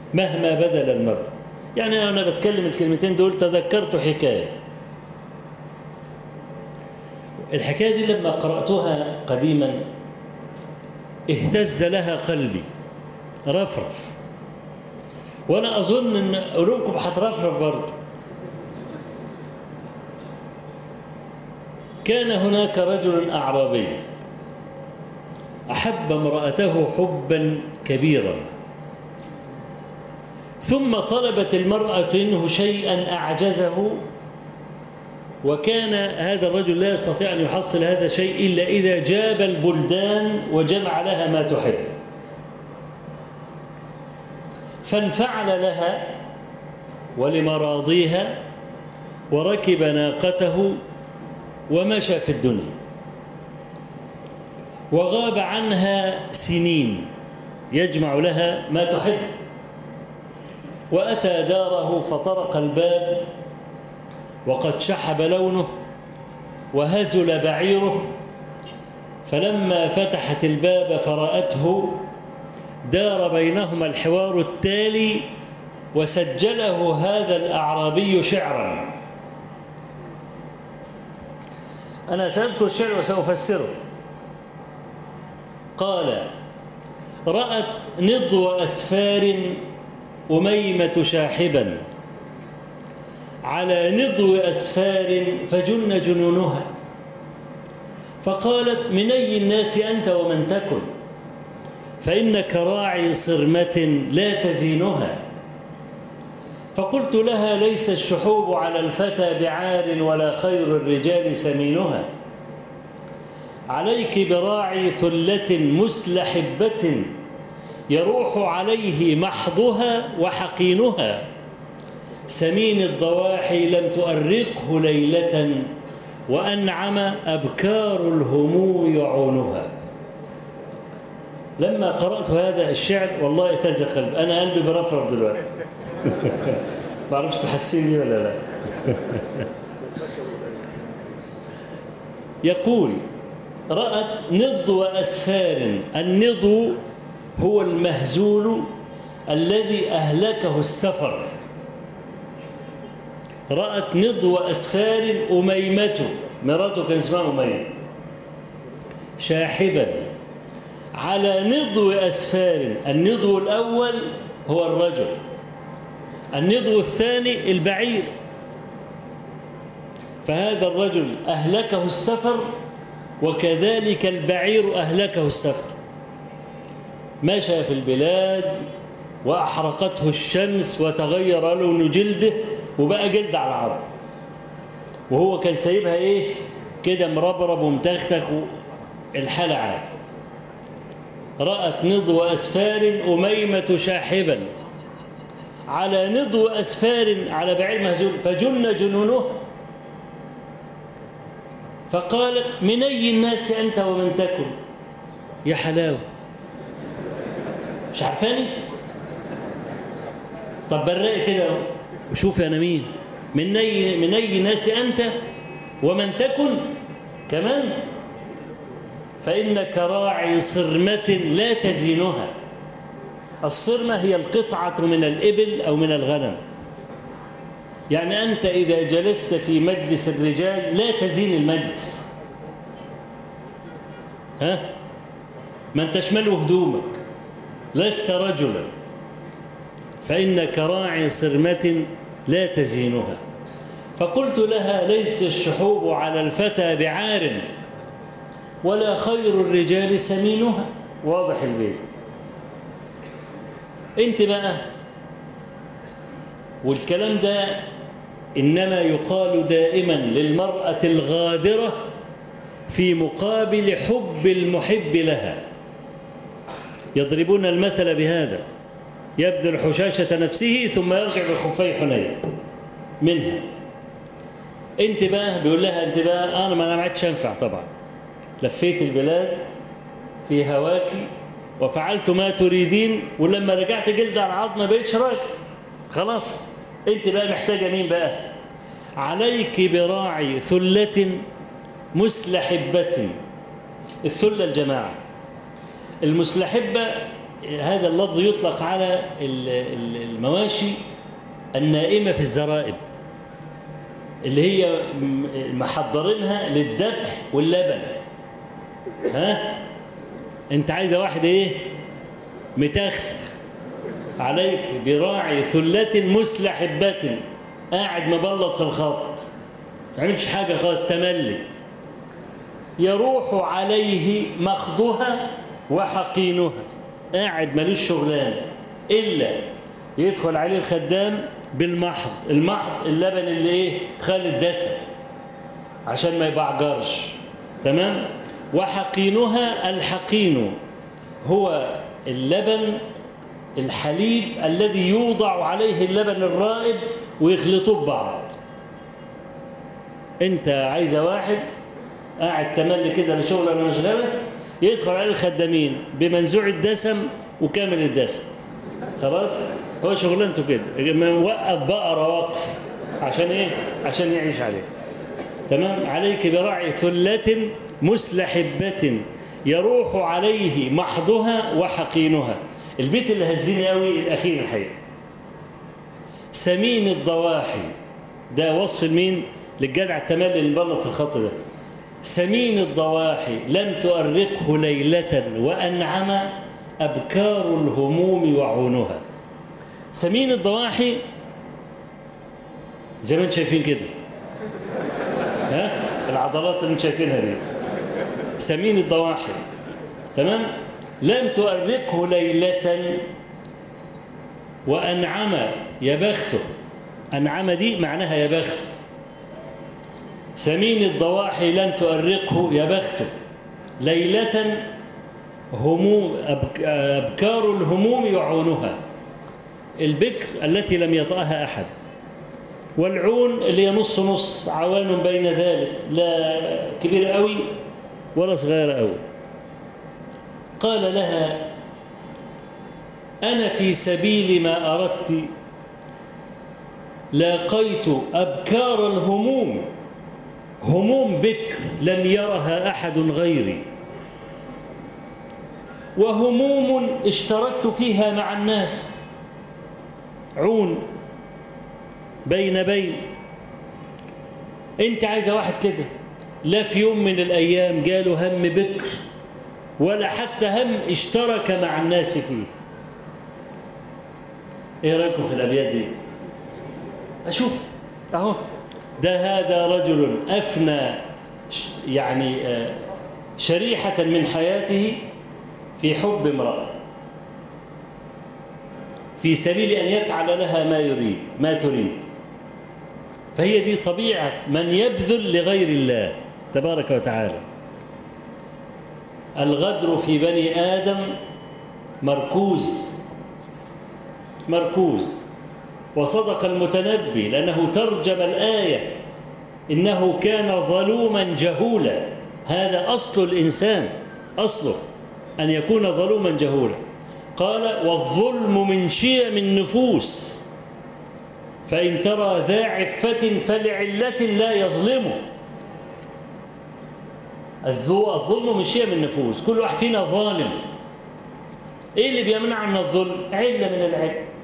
مهما بذل المرء يعني أنا بتكلم الكلمتين دول تذكرت حكاية الحكاية دي لما قرأتها قديما اهتز لها قلبي رفرف وأنا أظن أن قلوبكم هترفرف برضه كان هناك رجل أعرابي أحب امرأته حبا كبيرا ثم طلبت المرأة منه شيئا أعجزه وكان هذا الرجل لا يستطيع أن يحصل هذا الشيء إلا إذا جاب البلدان وجمع لها ما تحب فانفعل لها ولمراضيها وركب ناقته ومشى في الدنيا وغاب عنها سنين يجمع لها ما تحب وأتى داره فطرق الباب وقد شحب لونه وهزل بعيره فلما فتحت الباب فرأته دار بينهما الحوار التالي وسجله هذا الأعرابي شعرا أنا سأذكر الشعر وسأفسره قال رأت نضو أسفار أميمة شاحبا على نضو أسفار فجن جنونها فقالت من أي الناس أنت ومن تكن فإنك راعي صرمة لا تزينها فقلت لها ليس الشحوب على الفتى بعار ولا خير الرجال سمينها عليك براعي ثلة مسلحبة يروح عليه محضها وحقينها سمين الضواحي لم تؤرقه ليلة وأنعم أبكار الهموم يعونها لما قرأت هذا الشعر والله اهتز قلبي أنا قلبي برفرف دلوقتي ما اعرفش تحسيني ولا لا يقول رأت نضو أسفار النضو هو المهزول الذي أهلكه السفر رأت نضو أسفار أميمته مراته كان اسمها أميمة شاحبا على نضو أسفار النضو الأول هو الرجل النضو الثاني البعير فهذا الرجل أهلكه السفر وكذلك البعير أهلكه السفر مشى في البلاد وأحرقته الشمس وتغير لون جلده وبقى جلد على عظم وهو كان سايبها ايه كده مربرب ومتختخ الحالة عاد رأت نضو أسفار أميمة شاحبا على نضو أسفار على بعير مهزول فجن جنونه فقالت من أي الناس أنت ومن تكن يا حلاوة مش عارفاني طب برقي كده وشوفي أنا مين من أي, من أي ناس أنت ومن تكن كمان فإنك راعي صرمة لا تزينها الصرمة هي القطعة من الإبل أو من الغنم يعني أنت إذا جلست في مجلس الرجال لا تزين المجلس ها ما انت تشمله هدومك لست رجلا فإنك راعي صرمة لا تزينها فقلت لها ليس الشحوب على الفتى بعار ولا خير الرجال سمينها واضح البيت انت بقى والكلام ده إنما يقال دائما للمرأة الغادرة في مقابل حب المحب لها يضربون المثل بهذا يبذل حشاشة نفسه ثم يرجع بخفي حنين منها انت بقى بيقول لها انت بقى انا ما انا عادش انفع طبعا لفيت البلاد في هواكي وفعلت ما تريدين ولما رجعت جلد على العظم ما بقتش راجل خلاص انت بقى محتاجه مين بقى عليك براعي ثله مسلحبه الثله الجماعه المسلحبه هذا اللفظ يطلق على ال- ال- المواشي النائمة في الزرائب اللي هي م- محضرينها للذبح واللبن ها انت عايزه واحد ايه متاخد عليك براعي ثلة مسلحبة قاعد مبلط في الخط ما عملش حاجة خالص تملي يروح عليه مخضها وحقينها قاعد ملوش شغلان إلا يدخل عليه الخدام بالمحض المحض اللبن اللي ايه خالي الدسم عشان ما يبعجرش تمام وحقينها الحقين هو اللبن الحليب الذي يوضع عليه اللبن الرائب ويخلطوه ببعض انت عايزه واحد قاعد تملي كده لا شغل ولا مشغله يدخل عليه الخدامين بمنزوع الدسم وكامل الدسم خلاص هو شغلانته كده ما وقف بقره وقف عشان ايه عشان يعيش عليه تمام عليك براعي ثلة مسلحبة يروح عليه محضها وحقينها البيت اللي هزني قوي الأخير الحقيقة سمين الضواحي ده وصف المين للجدع التملي اللي مبلط في الخط ده سمين الضواحي لم تؤرقه ليلة وأنعم أبكار الهموم وعونها سمين الضواحي زي ما انتم شايفين كده ها العضلات اللي انتم شايفينها دي سمين الضواحي تمام لم تؤرقه ليلة وأنعم يا بخته أنعم دي معناها يا بخته سمين الضواحي لم تؤرقه يا بخته ليلة هموم أبك- أبكار الهموم يعونها البكر التي لم يطأها أحد والعون اللي هي نص نص عوان بين ذلك لا كبيرة قوي ولا صغيرة قوي قال لها أنا في سبيل ما أردت لاقيت أبكار الهموم هموم بكر لم يرها أحد غيري وهموم اشتركت فيها مع الناس عون بين بين انت عايزه واحد كده لا في يوم من الايام جاله هم بكر ولا حتى هم اشترك مع الناس فيه ايه رايكم في الابيات دي اشوف اهو ده هذا رجل افنى ش- يعني آه، شريحه من حياته في حب امراه في سبيل ان يفعل لها ما يريد ما تريد فهي دي طبيعه من يبذل لغير الله تبارك وتعالى الغدر في بني ادم مركوز مركوز وصدق المتنبي لأنه ترجم الآية إنه كان ظلوما جهولا هذا أصل الإنسان أصله أن يكون ظلوما جهولا قال والظلم من شيم النفوس فإن ترى ذا عفة فلعلة لا يظلمه الذو- الظلم من شيم النفوس كل واحد فينا ظالم ايه اللي بيمنع من الظلم عله من العلم